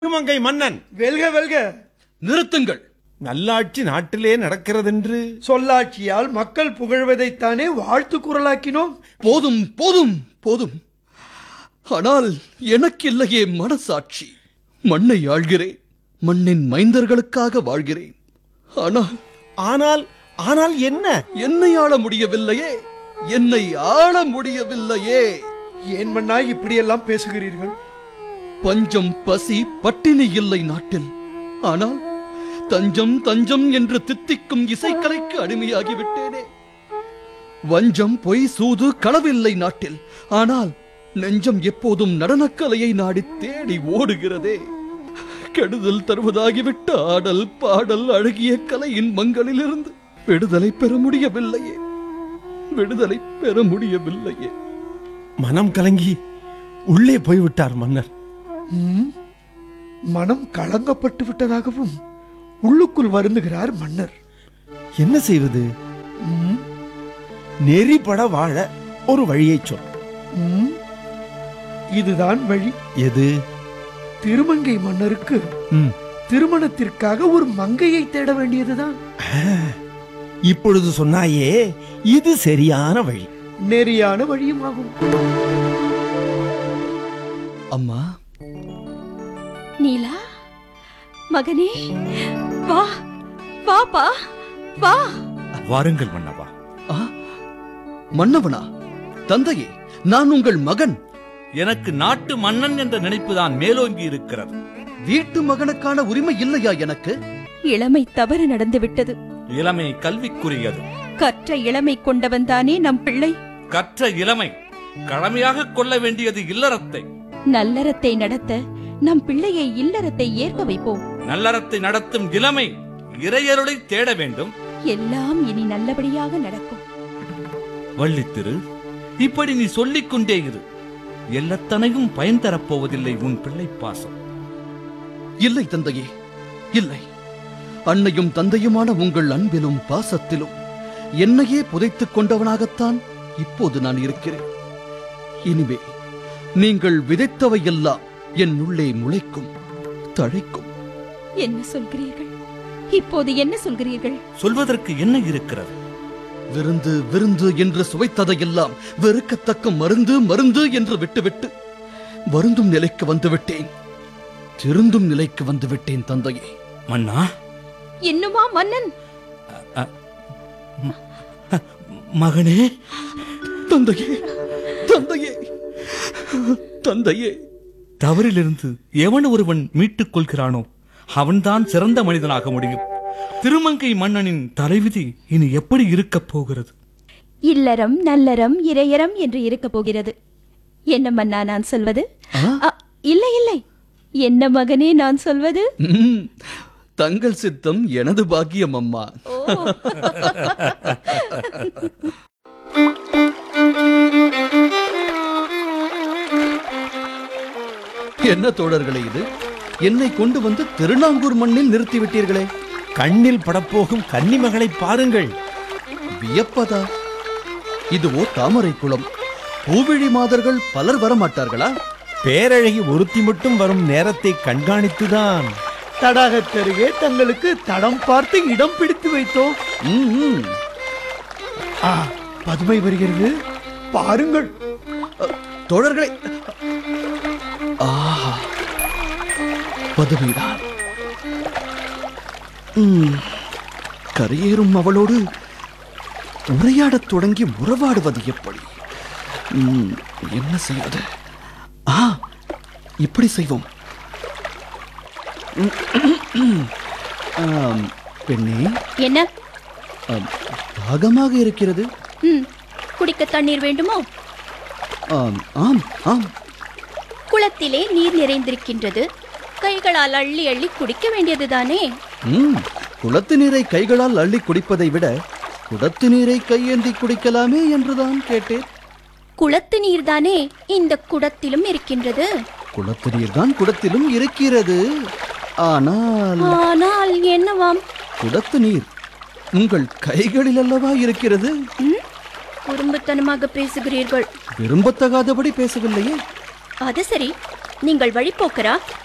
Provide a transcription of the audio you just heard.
திருமங்கை மன்னன் வெல்க வெல்க நிறுத்துங்கள் நல்லாட்சி நாட்டிலே நடக்கிறதென்று சொல்லாட்சியால் மக்கள் புகழ்வதைத்தானே வாழ்த்து குரலாக்கினோம் போதும் போதும் போதும் ஆனால் எனக்கில்லையே மனசாட்சி மண்ணை ஆள்கிறேன் மண்ணின் மைந்தர்களுக்காக வாழ்கிறேன் ஆனால் ஆனால் ஆனால் என்ன என்னை ஆள முடியவில்லையே என்னை ஆள முடியவில்லையே ஏன் மன்னா இப்படியெல்லாம் பேசுகிறீர்கள் பஞ்சம் பசி பட்டினி இல்லை நாட்டில் ஆனால் தஞ்சம் தஞ்சம் என்று தித்திக்கும் இசைக்கலைக்கு அடிமையாகி விட்டேனே வஞ்சம் பொய் சூது களவில்லை நாட்டில் ஆனால் நெஞ்சம் எப்போதும் நடனக்கலையை நாடி தேடி ஓடுகிறதே கெடுதல் தருவதாகிவிட்ட ஆடல் பாடல் அழகிய கலையின் மங்களிலிருந்து விடுதலை பெற முடியவில்லையே விடுதலை பெற முடியவில்லையே மனம் கலங்கி உள்ளே போய்விட்டார் மன்னர் ம், மனம் கலங்கப்பட்டு விட்டதாகவும் உள்ளுக்குள் வருந்துகிறார் மன்னர் என்ன செய்வது ம், நெறிப்பட வாழ ஒரு வழியைச் சொல் ம். இதுதான் வழி எது திருமங்கை மன்னருக்கு ம், திருமணத்திற்காக ஒரு மங்கையை தேட வேண்டியதுதான் இப்பொழுது சொன்னாயே இது சரியான வழி நெறியான வழியும் ஆகும் அம்மா நீலா மகனே வா வாப்பா வா வாருங்கள் மன்னவா ஆ மன்னவனா தந்தையே நான் உங்கள் மகன் எனக்கு நாட்டு மன்னன் என்ற நினைப்புதான் மேலோங்கி இருக்கிறது வீட்டு மகனுக்கான உரிமை இல்லையா எனக்கு இளமை தவறு நடந்து விட்டது இளமை கல்விக்குரியது கற்ற இளமை கொண்டவன் தானே நம் பிள்ளை கற்ற இளமை கடமையாக கொள்ள வேண்டியது இல்லறத்தை நல்லறத்தை நடத்த நம் பிள்ளையை இல்லறத்தை ஏற்க வைப்போம் நல்லறத்தை நடத்தும் இளமை இறையருளை தேட வேண்டும் எல்லாம் இனி நல்லபடியாக நடக்கும் வள்ளித்திரு இப்படி நீ சொல்லிக் கொண்டே இரு எல்லத்தனையும் பயன் தரப்போவதில்லை உன் பிள்ளை பாசம் இல்லை தந்தையே இல்லை அன்னையும் தந்தையுமான உங்கள் அன்பிலும் பாசத்திலும் என்னையே புதைத்துக் கொண்டவனாகத்தான் இப்போது நான் இருக்கிறேன் இனிமே நீங்கள் விதைத்தவையெல்லாம் என் உள்ளே முளைக்கும் தழைக்கும் என்ன சொல்கிறீர்கள் இப்போது என்ன சொல்கிறீர்கள் சொல்வதற்கு என்ன இருக்கிறது விருந்து விருந்து என்று சுவைத்ததையெல்லாம் வெறுக்கத்தக்க மருந்து மருந்து என்று விட்டுவிட்டு வருந்தும் நிலைக்கு வந்துவிட்டேன் திருந்தும் நிலைக்கு வந்துவிட்டேன் தந்தையே மன்னா இன்னுமா மன்னன் மகனே தந்தையே தந்தையே தந்தையே தவறிலிருந்து எவன் ஒருவன் மீட்டுக் கொள்கிறானோ அவன்தான் சிறந்த மனிதனாக முடியும் திருமங்கை மன்னனின் தலைவிதி இனி எப்படி இருக்கப் போகிறது இல்லறம் நல்லறம் இறையறம் என்று இருக்க போகிறது என்ன மன்னா நான் சொல்வது ஆ? அ, இல்லை இல்லை என்ன மகனே நான் சொல்வது ம், தங்கள் சித்தம் எனது பாக்கியம் அம்மா ஓ என்ன தோழர்களே இது என்னை கொண்டு வந்து திருநாங்கூர் மண்ணில் நிறுத்திவிட்டீர்களே கண்ணில் படப்போகும் கன்னிமகளை பாருங்கள் வியப்பதா இதுவோ தாமரை குளம் பூவிழி மாதர்கள் பலர் வரமாட்டார்களா பேரழகி ஒருத்தி மட்டும் வரும் நேரத்தை கண்காணித்துதான் தடாகத்தருகே தங்களுக்கு தடம் பார்த்து இடம் பிடித்து வைத்தோம் ம், ம். ஆ, பதுமை வருகிறது பாருங்கள் தோழர்களே ஆஹா பதவிதான் ம், கரையேறும் அவளோடு உரையாடத் தொடங்கி உறவாடுவது எப்படி ம், என்ன செய்வது ஆ இப்படி செய்வோம் ம், ஆம், பெண்ணே என்ன ஆம், தாகமாக இருக்கிறது ம் குடிக்க தண்ணீர் வேண்டுமோ ஆம் ஆம் ஆம் குளத்திலே நீர் நிறைந்திருக்கின்றது கைகளால் அள்ளி அள்ளி குடிக்க வேண்டியதுதானே ம் குளத்து நீரை கைகளால் அள்ளி குடிப்பதை விட குடத்து நீரை கையேந்தி குடிக்கலாமே என்றுதான் கேட்டேன் குளத்து நீர்தானே இந்த குடத்திலும் இருக்கின்றது குளத்து நீர்தான் குடத்திலும் இருக்கிறது ஆனால் ஆனால் என்னவாம் குடத்து நீர் உங்கள் கைகளில் அல்லவா இருக்கிறது ம்? குறும்புத்தனமாக பேசுகிறீர்கள் விரும்பத்தகாதபடி பேசவில்லையே அது சரி நீங்கள் வழிப்போக்கரா